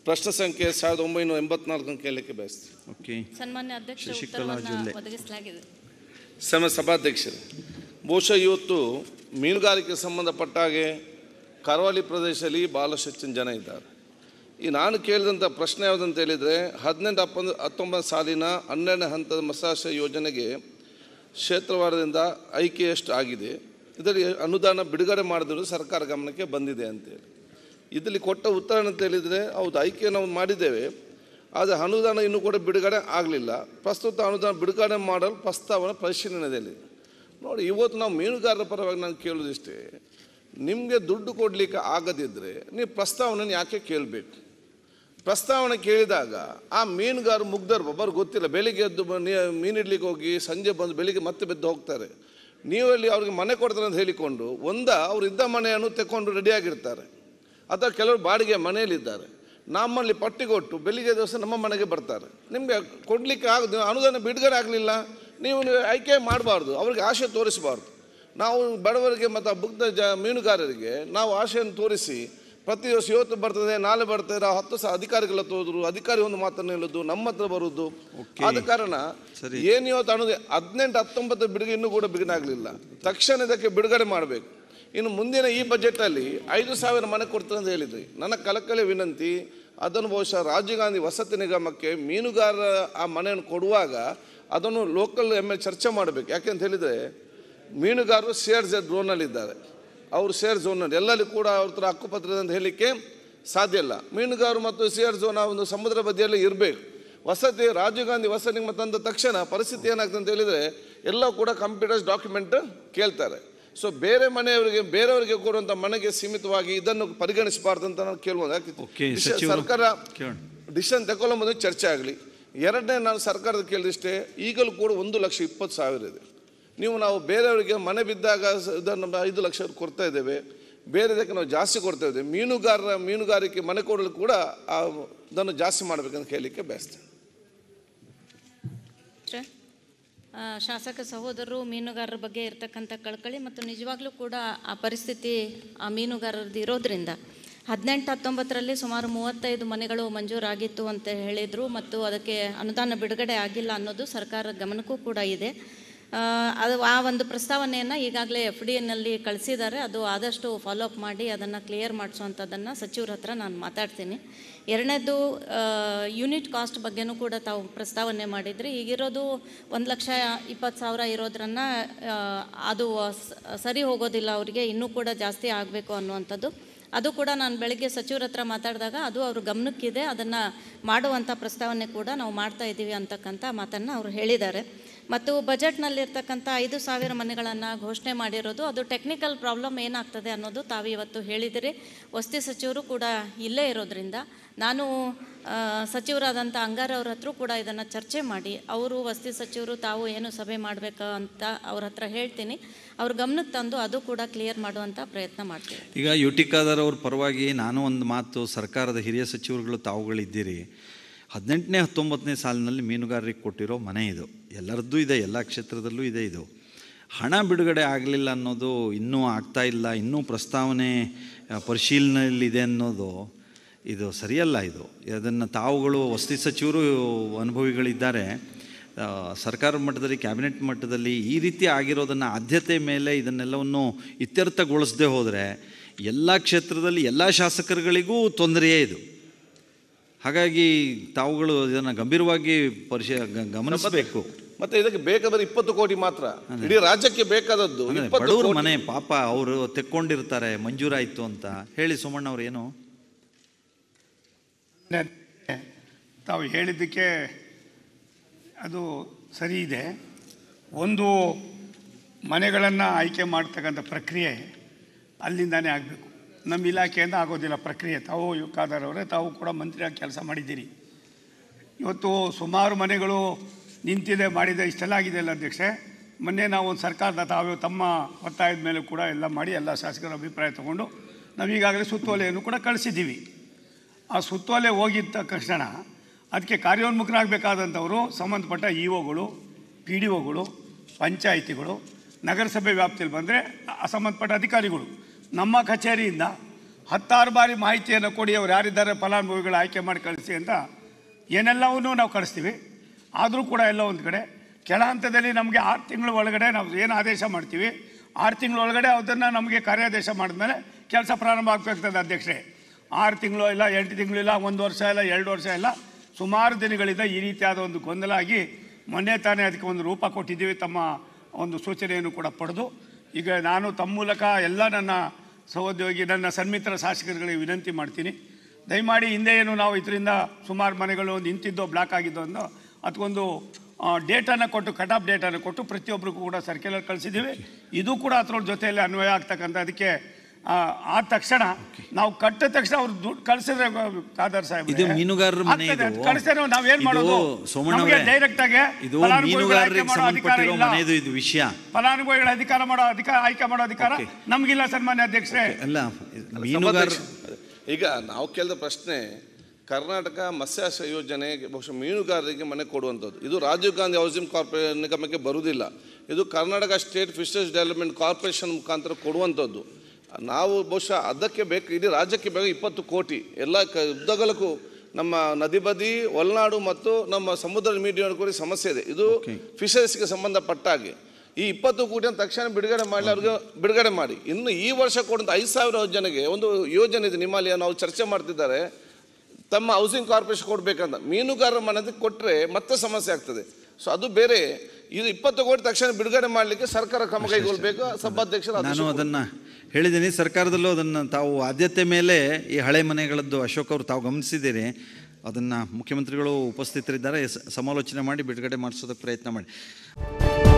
ಪ್ರಶ್ನೆ ಸಂಖ್ಯೆ ಸಾವಿರದ ಒಂಬೈನೂರ ಎಂಬತ್ನಾಲ್ಕನ್ನು ಕೇಳಲಿಕ್ಕೆ ಬಯಸ್ತೀನಿ ಓಕೆ ಸನ್ಮಾನ್ಯ ಅಧ್ಯಕ್ಷ ಶಶಿಕಲಾ ಉತ್ತರವನ್ನು ಜೊಲ್ಲೆ. ಒದಗಿಸಲಾಗಿದೆ ಸಮ ಸಭಾಧ್ಯಕ್ಷರೇ ಬಹುಶಃ ಇವತ್ತು ಮೀನುಗಾರಿಕೆ ಸಂಬಂಧಪಟ್ಟ ಹಾಗೆ ಕರಾವಳಿ ಪ್ರದೇಶದಲ್ಲಿ ಭಾಳಷ್ಟು ಹೆಚ್ಚಿನ ಜನ ಇದ್ದಾರೆ ಈ ನಾನು ಕೇಳಿದಂಥ ಪ್ರಶ್ನೆ ಯಾವುದಂತ ಹೇಳಿದರೆ ಹದಿನೆಂಟು ಹಪ್ಪೊಂದು ಹತ್ತೊಂಬತ್ತು ಸಾಲಿನ ಹನ್ನೆರಡನೇ ಹಂತದ ಮಸಾಶ ಯೋಜನೆಗೆ ಕ್ಷೇತ್ರವಾರದಿಂದ ಆಯ್ಕೆ ಎಷ್ಟು ಆಗಿದೆ ಇದರಲ್ಲಿ ಅನುದಾನ ಬಿಡುಗಡೆ ಮಾಡಿದ್ರು ಸರ್ಕಾರ ಗಮನಕ್ಕೆ ಬಂದಿದೆ ಅಂತೇಳಿ ಇದರಲ್ಲಿ ಕೊಟ್ಟ ಉತ್ತರ ಅಂತ ಹೇಳಿದರೆ ಹೌದು ಆಯ್ಕೆ ನಾವು ಮಾಡಿದ್ದೇವೆ ಆದರೆ ಅನುದಾನ ಇನ್ನೂ ಕೂಡ ಬಿಡುಗಡೆ ಆಗಲಿಲ್ಲ ಪ್ರಸ್ತುತ ಅನುದಾನ ಬಿಡುಗಡೆ ಮಾಡಲು ಪ್ರಸ್ತಾವನೆ ಪರಿಶೀಲನೆಯಲ್ಲಿ ನೋಡಿ ಇವತ್ತು ನಾವು ಮೀನುಗಾರರ ಪರವಾಗಿ ನಾನು ಕೇಳೋದಿಷ್ಟೇ ನಿಮಗೆ ದುಡ್ಡು ಕೊಡಲಿಕ್ಕೆ ಆಗದಿದ್ದರೆ ನೀವು ಪ್ರಸ್ತಾವನೆ ಯಾಕೆ ಕೇಳಬೇಕು ಪ್ರಸ್ತಾವನೆ ಕೇಳಿದಾಗ ಆ ಮೀನುಗಾರ ಮುಗ್ಧರು ಒಬ್ಬರು ಗೊತ್ತಿಲ್ಲ ಬೆಳಿಗ್ಗೆ ಎದ್ದು ಬ- ನೀ- ಮೀನಿಡ್ಲಿಕ್ಕೆ ಹೋಗಿ ಸಂಜೆ ಬಂದು ಬೆಳಿಗ್ಗೆ ಮತ್ತೆ ಬೆದ್ದು ಹೋಗ್ತಾರೆ ನೀವಲ್ಲಿ ಅವ್ರಿಗೆ ಮನೆ ಕೊಡ್ತಾರೆ ಅಂತ ಹೇಳಿಕೊಂಡು ಒಂದ ಅವ್ರು ಇದ್ದ ಮನೆಯನ್ನು ತೆಕ್ಕೊಂಡು ರೆಡಿಯಾಗಿರ್ತಾರೆ ಅಥವಾ ಕೆಲವರು ಬಾಡಿಗೆ ಮನೆಯಲ್ಲಿದ್ದಾರೆ ನಮ್ಮಲ್ಲಿ ಪಟ್ಟಿ ಕೊಟ್ಟು ಬೆಳಿಗ್ಗೆ ದಿವಸ ನಮ್ಮ ಮನೆಗೆ ಬರ್ತಾರೆ ನಿಮಗೆ ಕೊಡಲಿಕ್ಕೆ ಆಗ ಅನುದಾನ ಬಿಡುಗಡೆ ಆಗಲಿಲ್ಲ ನೀವು ನೀವು ಆಯ್ಕೆ ಮಾಡಬಾರ್ದು ಅವ್ರಿಗೆ ಆಶೆ ತೋರಿಸಬಾರ್ದು ನಾವು ಬಡವರಿಗೆ ಮತ್ತು ಆ ಬುಗ್ಧ ಜ ಮೀನುಗಾರರಿಗೆ ನಾವು ಆಶೆಯನ್ನು ತೋರಿಸಿ ಪ್ರತಿ ದಿವಸ ಇವತ್ತು ಬರ್ತದೆ ನಾಳೆ ಬರ್ತದೆ ಆ ಹತ್ತು ಸಹ ಅಧಿಕಾರಿಗಳ ತೋದ್ರು ಅಧಿಕಾರಿ ಒಂದು ಮಾತನ್ನು ಹೇಳೋದು ನಮ್ಮ ಹತ್ರ ಬರುವುದು ಆದ ಕಾರಣ ಸರಿ. ಏನು ಇವತ್ತು ಅನ್ನೋದು ಹದಿನೆಂಟು ಹತ್ತೊಂಬತ್ತು ಬಿಡುಗಡೆ ಇನ್ನೂ ಕೂಡ ಬಿಡುಗಡೆ ಆಗಲಿಲ್ಲ ತಕ್ಷಣ ಇದಕ್ಕೆ ಬಿಡುಗಡೆ ಮಾಡಬೇಕು ಇನ್ನು ಮುಂದಿನ ಈ ಬಜೆಟಲ್ಲಿ ಐದು ಸಾವಿರ ಮನೆ ಕೊಡ್ತಾರೆ ಅಂತ ಹೇಳಿದ್ರಿ ನನ್ನ ಕಳಕಳಿ ವಿನಂತಿ ಅದನ್ನು ಬಹುಶಃ ರಾಜೀವ್ ಗಾಂಧಿ ವಸತಿ ನಿಗಮಕ್ಕೆ ಮೀನುಗಾರರ ಆ ಮನೆಯನ್ನು ಕೊಡುವಾಗ ಅದನ್ನು ಲೋಕಲ್ ಎಮ್ ಎಲ್ ಚರ್ಚೆ ಮಾಡಬೇಕು ಯಾಕೆಂತ ಹೇಳಿದರೆ ಮೀನುಗಾರರು ಶೇರ್ ಝೋನಲ್ಲಿದ್ದಾರೆ ಅವರು ಶೇರ್ ಝೋನಲ್ಲಿ ಎಲ್ಲಲ್ಲಿ ಕೂಡ ಅವ್ರ ಹತ್ರ ಹಕ್ಕುಪತ್ರ ಇದೆ ಅಂತ ಹೇಳಲಿಕ್ಕೆ ಸಾಧ್ಯ ಇಲ್ಲ ಮೀನುಗಾರರು ಮತ್ತು ಶೇರ್ ಝೋನ್ ಆ ಒಂದು ಸಮುದ್ರ ಬದಿಯಲ್ಲಿ ಇರಬೇಕು ವಸತಿ ರಾಜೀವ್ ಗಾಂಧಿ ವಸತಿ ನಿಗಮ ತಂದ ತಕ್ಷಣ ಪರಿಸ್ಥಿತಿ ಏನಾಗ್ತದೆ ಅಂತ ಹೇಳಿದರೆ ಎಲ್ಲ ಕೂಡ ಕಂಪ್ಯೂಟರ್ಸ್ ಡಾಕ್ಯುಮೆಂಟ್ ಕೇಳ್ತಾರೆ ಸೊ ಬೇರೆ ಮನೆಯವರಿಗೆ ಬೇರೆಯವರಿಗೆ ಕೊಡುವಂಥ ಮನೆಗೆ ಸೀಮಿತವಾಗಿ ಇದನ್ನು ಪರಿಗಣಿಸಬಾರ್ದು ಅಂತ ನಾನು ಕೇಳ್ಬೋದು ಯಾಕೆ Okay, ವಿಷಯ ಸಚಿವರು ಸರ್ಕಾರ ಕೇಳೋಣ. ಡಿಸಿಷನ್ ತಗೊಳ್ಳೋ ಮೊದಲು ಚರ್ಚೆ ಆಗಲಿ ಎರಡನೇ ನಾನು ಸರ್ಕಾರದ ಕೇಳಿದಷ್ಟೇ ಈಗಲೂ ಕೂಡ ಒಂದು ಲಕ್ಷ ಇಪ್ಪತ್ತು ಸಾವಿರ ಇದೆ ನೀವು ನಾವು ಬೇರೆಯವರಿಗೆ ಮನೆ ಬಿದ್ದಾಗ ಸ- ಇದನ್ನು ಐದು ಲಕ್ಷ ಕೊಡ್ತಾ ಇದ್ದೇವೆ ಬೇರೆದಕ್ಕೆ ನಾವು ಜಾಸ್ತಿ ಕೊಡ್ತಾ ಇದ್ದೇವೆ ಮೀನುಗಾರರ ಮೀನುಗಾರಿಕೆ ಮನೆ ಕೊಡಲು ಕೂಡ ಆ ಇದನ್ನು ಜಾಸ್ತಿ ಮಾಡಬೇಕಂತ ಕೇಳಲಿಕ್ಕೆ ಬಯಸ್ತೇನೆ ಅಷ್ಟೇ. ಆ, ಶಾಸಕ ಸಹೋದರರು ಮೀನುಗಾರರ ಬಗ್ಗೆ ಇರ್ತಕ್ಕಂಥ ಕಳಕಳಿ ಮತ್ತು ನಿಜವಾಗ್ಲೂ ಕೂಡ ಆ ಪರಿಸ್ಥಿತಿ ಆ ಮೀನುಗಾರರದ್ದು ಇರೋದ್ರಿಂದ ಹದಿನೆಂಟು ಹತ್ತೊಂಬತ್ತರಲ್ಲಿ ಸುಮಾರು ಮೂವತ್ತೈದು ಮನೆಗಳು ಮಂಜೂರಾಗಿತ್ತು ಅಂತ ಹೇಳಿದರು ಮತ್ತು ಅದಕ್ಕೆ ಅನುದಾನ ಬಿಡುಗಡೆ ಆಗಿಲ್ಲ ಅನ್ನೋದು ಸರ್ಕಾರ ಗಮನಕ್ಕೂ ಕೂಡ ಇದೆ ಆ, ಅದು ಆ ಒಂದು ಪ್ರಸ್ತಾವನೆಯನ್ನು ಈಗಾಗಲೇ ಎಫ್ ಡಿ ಎನ್ನಲ್ಲಿ ಕಳಿಸಿದ್ದಾರೆ ಅದು ಆದಷ್ಟು ಫಾಲೋ ಅಪ್ ಮಾಡಿ ಅದನ್ನು ಕ್ಲಿಯರ್ ಮಾಡಿಸುವಂಥದ್ದನ್ನು ಸಚಿವರ ಹತ್ರ ನಾನು ಮಾತಾಡ್ತೀನಿ ಎರಡನೇದು ಯೂನಿಟ್ ಕಾಸ್ಟ್ ಬಗ್ಗೆನೂ ಕೂಡ ತಾವು ಪ್ರಸ್ತಾವನೆ ಮಾಡಿದ್ರಿ ಈಗಿರೋದು ಒಂದು ಲಕ್ಷ ಇಪ್ಪತ್ತು ಸಾವಿರ ಇರೋದ್ರನ್ನ ಆ, ಅದು ಸ- ಸರಿ ಹೋಗೋದಿಲ್ಲ ಅವರಿಗೆ ಇನ್ನೂ ಕೂಡ ಜಾಸ್ತಿ ಆಗಬೇಕು ಅನ್ನುವಂಥದ್ದು ಅದು ಕೂಡ ನಾನು ಬೆಳಗ್ಗೆ ಸಚಿವರ ಹತ್ರ ಮಾತಾಡಿದಾಗ ಅದು ಅವ್ರ ಗಮನಕ್ಕಿದೆ ಅದನ್ನು ಮಾಡುವಂಥ ಪ್ರಸ್ತಾವನೆ ಕೂಡ ನಾವು ಮಾಡ್ತಾ ಇದ್ದೀವಿ ಅಂತಕ್ಕಂಥ ಮಾತನ್ನು ಅವರು ಹೇಳಿದ್ದಾರೆ ಮತ್ತು ಬಜೆಟ್ನಲ್ಲಿರ್ತಕ್ಕಂಥ ಐದು ಸಾವಿರ ಮನೆಗಳನ್ನು ಘೋಷಣೆ ಮಾಡಿರೋದು ಅದು ಟೆಕ್ನಿಕಲ್ ಪ್ರಾಬ್ಲಮ್ ಏನಾಗ್ತದೆ ಅನ್ನೋದು ತಾವು ಇವತ್ತು ಹೇಳಿದಿರಿ ವಸತಿ ಸಚಿವರು ಕೂಡ ಇಲ್ಲೇ ಇರೋದ್ರಿಂದ ನಾನು ಆ, ಸಚಿವರಾದಂಥ ಅಂಗಾರ ಅವ್ರ ಹತ್ರ ಕೂಡ ಇದನ್ನು ಚರ್ಚೆ ಮಾಡಿ ಅವರು ವಸತಿ ಸಚಿವರು ತಾವು ಏನು ಸಭೆ ಮಾಡಬೇಕು ಅಂತ ಅವ್ರ ಹತ್ರ ಹೇಳ್ತೀನಿ ಅವ್ರ ಗಮನಕ್ಕೆ ತಂದು ಅದು ಕೂಡ ಕ್ಲಿಯರ್ ಮಾಡುವಂಥ ಪ್ರಯತ್ನ ಮಾಡ್ತೀನಿ ಈಗ ಯು ಟಿ ಖಾದರ್ ಅವ್ರ ಪರವಾಗಿ ನಾನು ಒಂದು ಮಾತು ಸರ್ಕಾರದ ಹಿರಿಯ ಸಚಿವರುಗಳು ತಾವುಗಳಿದ್ದೀರಿ ಹದಿನೆಂಟನೇ ಹತ್ತೊಂಬತ್ತನೇ ಸಾಲಿನಲ್ಲಿ ಮೀನುಗಾರರಿಗೆ ಕೊಟ್ಟಿರೋ ಮನೆ ಇದು ಎಲ್ಲರದ್ದು ಇದೆ ಎಲ್ಲ ಕ್ಷೇತ್ರದಲ್ಲೂ ಇದೆ ಇದು ಹಣ ಬಿಡುಗಡೆ ಆಗಲಿಲ್ಲ ಅನ್ನೋದು ಇನ್ನೂ ಆಗ್ತಾ ಇಲ್ಲ ಇನ್ನೂ ಪ್ರಸ್ತಾವನೆ ಆ, ಪರಿಶೀಲನೆಯಲ್ಲಿದೆ ಅನ್ನೋದು ಇದು ಸರಿಯಲ್ಲ ಇದು ಅದನ್ನು ತಾವುಗಳು ವಸತಿ ಸಚಿವರು ಅನುಭವಿಗಳಿದ್ದಾರೆ ಆ, ಸರ್ಕಾರ ಮಟ್ಟದಲ್ಲಿ ಕ್ಯಾಬಿನೆಟ್ ಮಟ್ಟದಲ್ಲಿ ಈ ರೀತಿ ಆಗಿರೋದನ್ನು ಆದ್ಯತೆ ಮೇಲೆ ಇದನ್ನೆಲ್ಲವನ್ನು ಇತ್ಯರ್ಥಗೊಳಿಸದೆ ಹೋದರೆ ಎಲ್ಲ ಕ್ಷೇತ್ರದಲ್ಲಿ ಎಲ್ಲ ಶಾಸಕರುಗಳಿಗೂ ತೊಂದರೆಯೇ ಇದು ಹಾಗಾಗಿ ತಾವುಗಳು ಇದನ್ನು ಗಂಭೀರವಾಗಿ ಪರಿಶ ಗ- ಗಮನಿಸಬೇಕು ಮತ್ತೆ ಇದಕ್ಕೆ ಬೇಕಾದ್ರೆ ಇಪ್ಪತ್ತು ಕೋಟಿ ಮಾತ್ರ ಇಡೀ ರಾಜ್ಯಕ್ಕೆ ಬೇಕಾದದ್ದು ಅಂದರೆ ಇಪ್ಪತ್ತು ಬಡವ್ರ ಕೋಟಿ ಮನೆ ಪಾಪ ಅವರು ತೆಕ್ಕೊಂಡಿರ್ತಾರೆ ಮಂಜೂರಾಯಿತು ಅಂತ ಹೇಳಿ ಸೋಮಣ್ಣ ಅವ್ರು ಏನು ತಾವು ಹೇಳಿದ್ದಕ್ಕೆ ಅದು ಸರಿ ಇದೆ ಒಂದು ಮನೆಗಳನ್ನು ಆಯ್ಕೆ ಮಾಡ್ತಕ್ಕಂಥ ಪ್ರಕ್ರಿಯೆ ಅಲ್ಲಿಂದಾನೇ ಆಗಬೇಕು ನಮ್ಮ ಇಲಾಖೆಯಿಂದ ಆಗೋದಿಲ್ಲ ಪ್ರಕ್ರಿಯೆ ತಾವು ಖಾದರ್ ಅವರೇ ತಾವು ಕೂಡ ಮಂತ್ರಿಯಾಗಿ ಕೆಲಸ ಮಾಡಿದ್ದೀರಿ ಇವತ್ತು ಸುಮಾರು ಮನೆಗಳು ನಿಂತಿದೆ ಮಾಡಿದೆ ಇಷ್ಟೆಲ್ಲ ಆಗಿದೆ ಅಲ್ಲ ಅಧ್ಯಕ್ಷೆ ಮೊನ್ನೆ ನಾವು ಒಂದು ಸರ್ಕಾರದ ತಾವು ತಮ್ಮ ಒತ್ತಾಯದ ಮೇಲೆ ಕೂಡ ಎಲ್ಲ ಮಾಡಿ ಎಲ್ಲ ಶಾಸಕರ ಅಭಿಪ್ರಾಯ ತಗೊಂಡು ನಾವು ಈಗಾಗಲೇ ಸುತ್ತೋಲೆಯನ್ನು ಕೂಡ ಕಳಿಸಿದ್ದೀವಿ ಆ ಸುತ್ತೋಲೆ ಹೋಗಿದ್ದ ತಕ್ಷಣ ಅದಕ್ಕೆ ಕಾರ್ಯೋನ್ಮುಖರಾಗಬೇಕಾದಂಥವರು ಸಂಬಂಧಪಟ್ಟ ಇ ಒಗಳು ಪಿ ಡಿ ಒಗಳು ಪಂಚಾಯಿತಿಗಳು ನಗರಸಭೆ ವ್ಯಾಪ್ತಿಯಲ್ಲಿ ಬಂದರೆ ಸಂಬಂಧಪಟ್ಟ ಅಧಿಕಾರಿಗಳು ನಮ್ಮ ಕಚೇರಿಯಿಂದ ಹತ್ತಾರು ಬಾರಿ ಮಾಹಿತಿಯನ್ನು ಕೊಡಿ ಅವ್ರು ಯಾರಿದ್ದಾರೆ ಫಲಾನುಭವಿಗಳು ಆಯ್ಕೆ ಮಾಡಿ ಕಳಿಸಿ ಅಂತ ಏನೆಲ್ಲವನ್ನೂ ನಾವು ಕಳಿಸ್ತೀವಿ ಆದರೂ ಕೂಡ ಎಲ್ಲ ಒಂದು ಕಡೆ ಕೆಳ ಹಂತದಲ್ಲಿ ನಮಗೆ ಆರು ತಿಂಗಳ ಒಳಗಡೆ ನಾವು ಏನು ಆದೇಶ ಮಾಡ್ತೀವಿ ಆರು ತಿಂಗಳ ಒಳಗಡೆ ಅದನ್ನು ನಮಗೆ ಕಾರ್ಯಾದೇಶ ಮಾಡಿದ್ಮೇಲೆ ಕೆಲಸ ಪ್ರಾರಂಭ ಆಗಬೇಕಾಗ್ತದೆ ಅಧ್ಯಕ್ಷರೇ ಆರು ತಿಂಗಳು ಇಲ್ಲ ಎಂಟು ತಿಂಗಳು ಇಲ್ಲ ಒಂದು ವರ್ಷ ಇಲ್ಲ ಎರಡು ವರ್ಷ ಇಲ್ಲ ಸುಮಾರು ದಿನಗಳಿಂದ ಈ ರೀತಿಯಾದ ಒಂದು ಗೊಂದಲ ಆಗಿ ಮೊನ್ನೆ ತಾನೇ ಅದಕ್ಕೆ ಒಂದು ರೂಪ ಕೊಟ್ಟಿದ್ದೀವಿ ತಮ್ಮ ಒಂದು ಸೂಚನೆಯನ್ನು ಕೂಡ ಪಡೆದು ಈಗ ನಾನು ತಮ್ಮ ಮೂಲಕ ಎಲ್ಲ ನನ್ನ ಸಹೋದ್ಯೋಗಿ ನನ್ನ ಸನ್ಮಿತ್ರ ಶಾಸಕರುಗಳಿಗೆ ವಿನಂತಿ ಮಾಡ್ತೀನಿ ದಯಮಾಡಿ ಹಿಂದೆ ಏನು ನಾವು ಇದರಿಂದ ಸುಮಾರು ಮನೆಗಳು ನಿಂತಿದ್ದೋ ಬ್ಲಾಕ್ ಆಗಿದ್ದೋ ಅನ್ನೋ ಅದಕ್ಕೊಂದು ಡೇಟನ್ನು ಕೊಟ್ಟು ಕಟ್ ಆಫ್ ಡೇಟನ್ನು ಕೊಟ್ಟು ಪ್ರತಿಯೊಬ್ಬರಿಗೂ ಕೂಡ ಸರ್ಕ್ಯುಲರ್ ಕಳಿಸಿದ್ದೀವಿ ಇದು ಕೂಡ ಅದ್ರ ಜೊತೆಯಲ್ಲಿ ಅನ್ವಯ ಆಗ್ತಕ್ಕಂಥ ಅದಕ್ಕೆ ಆ, ಆದ ತಕ್ಷಣ ನಾವು ಕಟ್ಟಿದ ತಕ್ಷಣ ಅವ್ರು ದುಡ್ಡು ಕಳಿಸಿದ್ರೆ ಖಾದರ್ ಸಾಹೇಬ್ ಇದು ಮೀನುಗಾರರ ಮನೆ ಇದು ಕಳಿಸಿದ್ರೆ ನಾವೇನ್ ಇದು ಮಾಡೋದು ಸೋಮಣ್ಣ ನಮಗೆ ಅವರೇ, ಡೈರೆಕ್ಟ್ ಆಗಿ ಇದು ಫಲಾನುಭವಿಗಳ ಆಯ್ಕೆ ಮೀನುಗಾರರಿಗೆ ಮಾಡೋ ಅಧಿಕಾರ ಸಂಬಂಧಪಟ್ಟಿರೋ ಇಲ್ಲ. ಮನೆ ಇದು ಇದು ವಿಷಯ ಫಲಾನುಭವಿಗಳ ಅಧಿಕಾರ ಮಾಡೋ ಅಧಿಕಾರ ಆಯ್ಕೆ ಮಾಡೋ ಅಧಿಕಾರ Okay. ನಮಗಿಲ್ಲ ಸನ್ಮಾನ್ಯ ಅಧ್ಯಕ್ಷರೇ ಅಲ್ಲ ಮೀನುಗಾರ ಸಭಾಧ್ಯಕ್ಷ, ಈಗ ನಾವು ಕೇಳಿದ ಪ್ರಶ್ನೆ ಕರ್ನಾಟಕ ಮತ್ಸ್ಯಾಶ್ರಯ ಯೋಜನೆಗೆ ಬಹುಶಃ ಮೀನುಗಾರರಿಗೆ ಮನೆ ಕೊಡುವಂಥದ್ದು ಇದು ರಾಜೀವ್ ಗಾಂಧಿ ಹೌಸಿಂಗ್ ಕಾರ್ಪೊರೇಷನ್ ನಿಗಮಕ್ಕೆ ಬರುವುದಿಲ್ಲ ಇದು Karnataka state fishers development corporation ಮುಖಾಂತರ ಕೊಡುವಂಥದ್ದು ನಾವು ಬಹುಶಃ ಅದಕ್ಕೆ ಬೇಕು ಇಡೀ ರಾಜ್ಯಕ್ಕೆ ಬೇಕು ಇಪ್ಪತ್ತು ಕೋಟಿ ಎಲ್ಲ ಕ ಉದ್ದಗಲಕ್ಕೂ ನಮ್ಮ ನದಿ ಬದಿ ಒಳನಾಡು ಮತ್ತು ನಮ್ಮ ಸಮುದ್ರ ಮೀಡಿಯಾ ಕೂಡ ಸಮಸ್ಯೆ ಇದೆ ಇದು ಫಿಶರ್ಸ್ಗೆ ಸಂಬಂಧಪಟ್ಟ ಹಾಗೆ ಈ ಇಪ್ಪತ್ತು ಕೋಟಿಯನ್ನು ತಕ್ಷಣ ಬಿಡುಗಡೆ ಮಾಡಿ ಅವ್ರಿಗೆ ಬಿಡುಗಡೆ ಮಾಡಿ ಇನ್ನು ಈ ವರ್ಷ ಕೊಡುವಂಥ ಐದು ಸಾವಿರ ಜನಗೆ ಒಂದು ಯೋಜನೆ ಇದೆ ನಿಮ್ಮಲ್ಲಿ ನಾವು ಚರ್ಚೆ ಮಾಡ್ತಿದ್ದಾರೆ ತಮ್ಮ ಹೌಸಿಂಗ್ ಕಾರ್ಪೊರೇಷನ್ ಕೊಡಬೇಕಂತ ಮೀನುಗಾರರ ಮನದಿ ಕೊಟ್ಟರೆ ಮತ್ತೆ ಸಮಸ್ಯೆ ಆಗ್ತದೆ ಸೊ ಅದು ಬೇರೆ ಇದು ಇಪ್ಪತ್ತು ಕೋಟಿ ತಕ್ಷಣ ಬಿಡುಗಡೆ ಮಾಡಲಿಕ್ಕೆ ಸರ್ಕಾರ ಕ್ರಮ ಕೈಗೊಳ್ಳಬೇಕು ಸಭಾಧ್ಯಕ್ಷರ ಆದೇಶ ನಾನು ಅದನ್ನು ಹೇಳಿದ್ದೀನಿ ಸರ್ಕಾರದಲ್ಲೂ ಅದನ್ನು ತಾವು ಆದ್ಯತೆ ಮೇಲೆ ಈ ಹಳೆ ಮನೆಗಳದ್ದು ಅಶೋಕ್ ಅವರು ತಾವು ಗಮನಿಸಿದ್ದೀರಿ ಅದನ್ನು ಮುಖ್ಯಮಂತ್ರಿಗಳು ಉಪಸ್ಥಿತರಿದ್ದಾರೆ ಸ- ಸಮಾಲೋಚನೆ ಮಾಡಿ ಬಿಡುಗಡೆ ಮಾಡಿಸೋದಕ್ಕೆ ಪ್ರಯತ್ನ ಮಾಡಿ